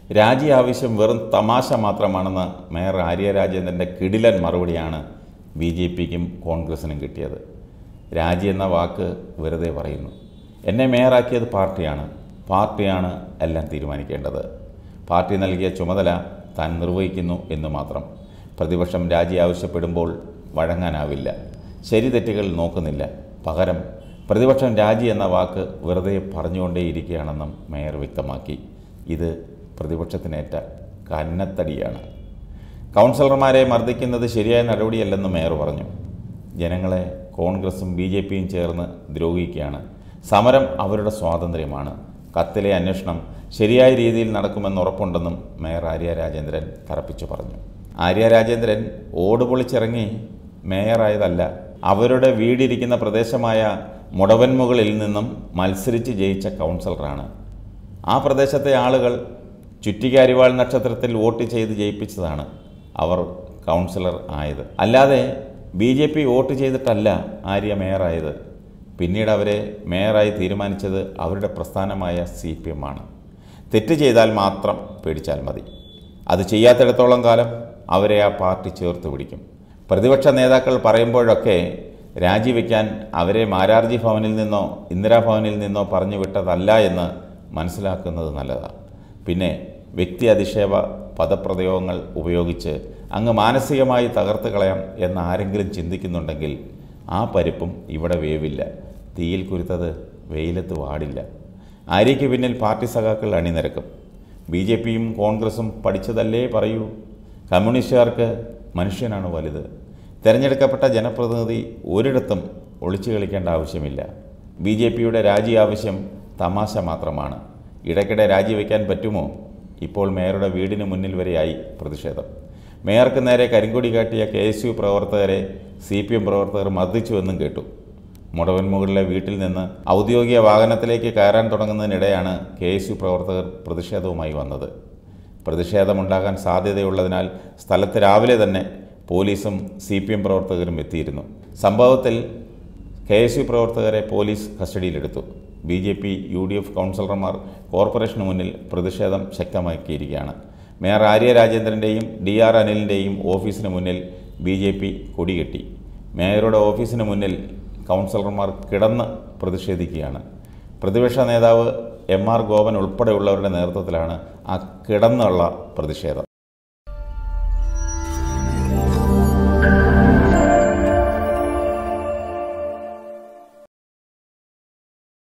രാജി ആവശ്യം വെറും തമാശ മാത്രമാണെന്ന് മേയർ ആര്യ രാജേന്ദ്രൻ്റെ കിടിലൻ മറുപടിയാണ് ബി ജെ പിക്കും കോൺഗ്രസിനും കിട്ടിയത് രാജി എന്ന വാക്ക് വെറുതെ പറയുന്നു എന്നെ മേയറാക്കിയത് പാർട്ടിയാണ് പാർട്ടിയാണ് എല്ലാം തീരുമാനിക്കേണ്ടത് പാർട്ടി നൽകിയ ചുമതല താൻ നിർവഹിക്കുന്നു എന്ന് മാത്രം പ്രതിപക്ഷം രാജി ആവശ്യപ്പെടുമ്പോൾ വഴങ്ങാനാവില്ല ശരി തെറ്റുകൾ നോക്കുന്നില്ല പകരം പ്രതിപക്ഷം രാജി എന്ന വാക്ക് വെറുതെ പറഞ്ഞുകൊണ്ടേയിരിക്കുകയാണെന്നും മേയർ വ്യക്തമാക്കി ഇത് പ്രതിപക്ഷത്തിനേറ്റ കന്നത്തടിയാണ് കൗൺസിലർമാരെ മർദ്ദിക്കുന്നത് ശരിയായ നടപടിയല്ലെന്ന് മേയർ പറഞ്ഞു ജനങ്ങളെ കോൺഗ്രസും ബി ജെ പിയും ചേർന്ന് ദ്രോഹിക്കുകയാണ് സമരം അവരുടെ സ്വാതന്ത്ര്യമാണ് കത്തിലെ അന്വേഷണം ശരിയായ രീതിയിൽ നടക്കുമെന്ന് ഉറപ്പുണ്ടെന്നും മേയർ ആര്യ രാജേന്ദ്രൻ തറപ്പിച്ചു പറഞ്ഞു ആര്യ രാജേന്ദ്രൻ ഓട് പൊളിച്ചിറങ്ങി മേയറായതല്ല അവരുടെ വീടിരിക്കുന്ന പ്രദേശമായ മുടവൻമുകളിൽ നിന്നും മത്സരിച്ച് ജയിച്ച കൗൺസിലറാണ് ആ പ്രദേശത്തെ ആളുകൾ ചുറ്റിക്കാരിവാൾ നക്ഷത്രത്തിൽ വോട്ട് ചെയ്ത് ജയിപ്പിച്ചതാണ് അവർ കൗൺസിലർ ആയത് അല്ലാതെ ബി ജെ പി വോട്ട് ചെയ്തിട്ടല്ല ആര്യ മേയറായത് പിന്നീട് അവരെ മേയറായി തീരുമാനിച്ചത് അവരുടെ പ്രസ്ഥാനമായ സി പി എം ആണ് തെറ്റ് ചെയ്താൽ മാത്രം പേടിച്ചാൽ മതി അത് ചെയ്യാത്തിടത്തോളം കാലം അവരെ ആ പാർട്ടി ചേർത്ത് പിടിക്കും പ്രതിപക്ഷ നേതാക്കൾ പറയുമ്പോഴൊക്കെ രാജിവെക്കാൻ അവരെ മാരാർജി ഭവനിൽ നിന്നോ ഇന്ദിരാഭവനിൽ നിന്നോ പറഞ്ഞു വിട്ടതല്ല എന്ന് മനസ്സിലാക്കുന്നത് നല്ലതാണ് പിന്നെ വ്യക്തി അധിക്ഷേപ പദപ്രയോഗങ്ങൾ ഉപയോഗിച്ച് അങ്ങ് മാനസികമായി തകർത്ത് കളയാം എന്ന് ആരെങ്കിലും ചിന്തിക്കുന്നുണ്ടെങ്കിൽ ആ പരിപ്പും ഇവിടെ വേവില്ല തീയിൽ കുരുത്തത് വെയിലത്ത് വാടില്ല ആര്യയ്ക്ക് പിന്നിൽ പാർട്ടി സഖാക്കൾ അണിനിരക്കും ബി ജെ പിയും കോൺഗ്രസും പഠിച്ചതല്ലേ പറയൂ കമ്മ്യൂണിസ്റ്റുകാർക്ക് മനുഷ്യനാണ് വലുത് തിരഞ്ഞെടുക്കപ്പെട്ട ജനപ്രതിനിധി ഒരിടത്തും ഒളിച്ചു കളിക്കേണ്ട ആവശ്യമില്ല ബി ജെ പിയുടെ രാജി ആവശ്യം തമാശ മാത്രമാണ് ഇടയ്ക്കിടെ രാജിവെക്കാൻ പറ്റുമോ ഇപ്പോൾ മേയറുടെ വീടിന് മുന്നിൽ വരെയായി പ്രതിഷേധം മേയർക്ക് നേരെ കരിങ്കൊടി കാട്ടിയ കെ എസ് യു പ്രവർത്തകരെ സി പി എം പ്രവർത്തകർ മർദ്ദിച്ചുവെന്നും കേട്ടു മുടവൻമുകളിലെ വീട്ടിൽ നിന്ന് ഔദ്യോഗിക വാഹനത്തിലേക്ക് കയറാൻ തുടങ്ങുന്നതിനിടെയാണ് കെ എസ് യു പ്രവർത്തകർ പ്രതിഷേധവുമായി വന്നത് പ്രതിഷേധമുണ്ടാകാൻ സാധ്യതയുള്ളതിനാൽ സ്ഥലത്ത് രാവിലെ തന്നെ പോലീസും സി പി എം പ്രവർത്തകരും എത്തിയിരുന്നു സംഭവത്തിൽ കെ എസ് യു പ്രവർത്തകരെ പോലീസ് കസ്റ്റഡിയിലെടുത്തു B J P U D F കൗൺസിലർമാർ കോർപ്പറേഷന് മുന്നിൽ പ്രതിഷേധം ശക്തമാക്കിയിരിക്കുകയാണ് മേയർ ആര്യ രാജേന്ദ്രൻ്റെയും ഡി ആർ അനിലിൻ്റെയും ഓഫീസിന് മുന്നിൽ ബി ജെ പി കൊടികെട്ടി മേയറുടെ ഓഫീസിന് മുന്നിൽ കൗൺസിലർമാർ കിടന്ന് പ്രതിഷേധിക്കുകയാണ് പ്രതിപക്ഷ നേതാവ് എം ആർ ഗോപൻ ഉൾപ്പെടെയുള്ളവരുടെ നേതൃത്വത്തിലാണ് ആ കിടന്നുള്ള പ്രതിഷേധം